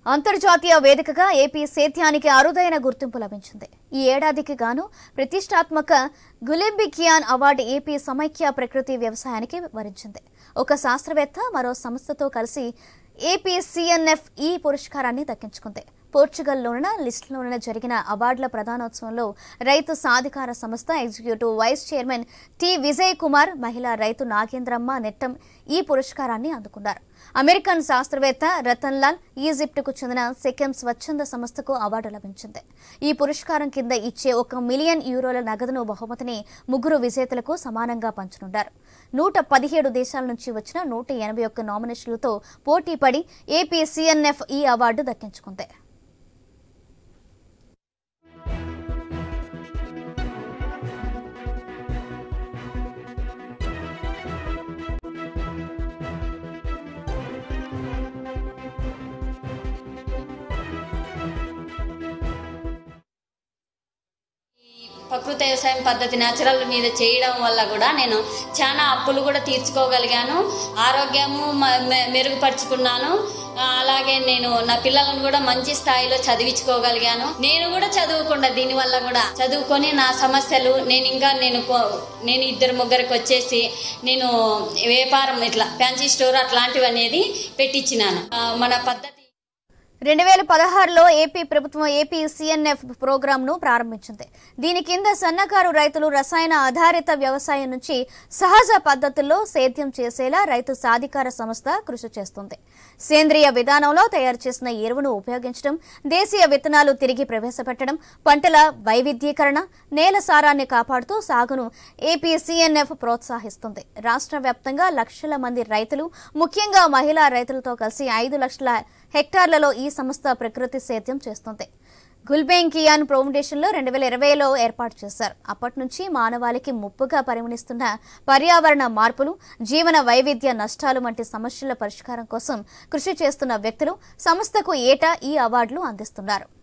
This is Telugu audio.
అంతర్జాతీయ వేదికగా ఏపీ సేద్యానికి అరుదైన గుర్తింపు లభించింది ఈ ఏడాదికి గాను ప్రతిష్టాత్మక గులెంబికియాన్ అవార్డు ఏపీ సమైక్య ప్రకృతి వ్యవసాయానికి వరించింది ఒక శాస్త్రవేత్త మరో సంస్థతో కలిసి ఏపీ సిఎన్ఎఫ్ ఈ పురస్కారాన్ని దక్కించుకుంది పోర్చుగల్లోన లిస్టులోన జరిగిన అవార్డుల ప్రధానోత్సవంలో రైతు సాధికార సంస్థ executive vice chairman T Vijay Kumar మహిళా రైతు నాగేంద్రమ్మ నెట్టం ఈ పురస్కారాన్ని అందుకున్నారు అమెరికన్ శాస్త్రవేత్త రతన్ లాల్ ఈజిప్టుకు చెందిన సెకెమ్ స్వచ్ఛంద సంస్థకు అవార్డు లభించింది ఈ పురస్కారం కింద ఇచ్చే ఒక మిలియన్ యూరోల నగదును బహుమతిని ముగ్గురు విజేతలకు సమానంగా పంచనున్నారు నూట పదిహేడు దేశాల నుంచి వచ్చిన నూట ఎనభై ఒక్క నామినేషన్లతో పోటీ పడి ఏపీ సిఎన్ఎఫ్ ఈ అవార్డు దక్కించుకుంది ప్రకృతి వ్యవసాయం పద్ధతి న్యాచురల్ మీద చేయడం వల్ల కూడా నేను చాలా అప్పులు కూడా తీర్చుకోగలిగాను ఆరోగ్యము మ- మె- మెరుగుపరుచుకున్నాను ఆ, అలాగే నేను నా పిల్లలను కూడా మంచి స్థాయిలో చదివించుకోగలిగాను నేను కూడా చదువుకుండా దీనివల్ల కూడా చదువుకొని నా సమస్యలు నేను ఇంకా నేను కో- నేను ఇద్దరు ముగ్గురికి వచ్చేసి నేను వ్యాపారం ఇట్లా ఫ్యాన్సీ స్టోర్ అట్లాంటివి అనేది పెట్టించినాను ఆ, మన పద్ధతి రెండు వేల పదహారులో ఏపీ ప్రభుత్వం ఏపీ సిఎన్ఎఫ్ ప్రోగ్రాంను ప్రారంభించింది దీని కింద సన్నకారు రైతులు రసాయన ఆధారిత వ్యవసాయం నుంచి సహజ పద్ధతుల్లో సేద్యం చేసేలా రైతు సాధికార సంస్థ కృషి చేస్తుంది సేంద్రియ విధానంలో తయారు చేసిన ఎరువును ఉపయోగించడం దేశీయ విత్తనాలు తిరిగి ప్రవేశపెట్టడం పంటల వైవిధ్యీకరణ నేల సారాన్ని కాపాడుతూ సాగును ఏపీ సిఎన్ఎఫ్ ప్రోత్సహిస్తుంది రాష్ట్ర వ్యాప్తంగా లక్షల మంది రైతులు ముఖ్యంగా మహిళా రైతులతో కలిసి ఐదు లక్షల హెక్టార్లలో ఈ సంస్థ ప్రకృతి సేద్యం చేస్తుంది గుల్బెంగ్ కియాన్ ఫౌండేషన్లో రెండు వేల ఇరవైలో ఏర్పాటు చేశారు అప్పటి నుంచి మానవాళికి ముప్పుగా పరిగణిస్తున్న పర్యావరణ మార్పులు జీవన వైవిధ్య నష్టాలు వంటి సమస్యల పరిష్కారం కోసం కృషి చేస్తున్న వ్యక్తులు సంస్థకు ఏటా ఈ అవార్డులు అందిస్తున్నారు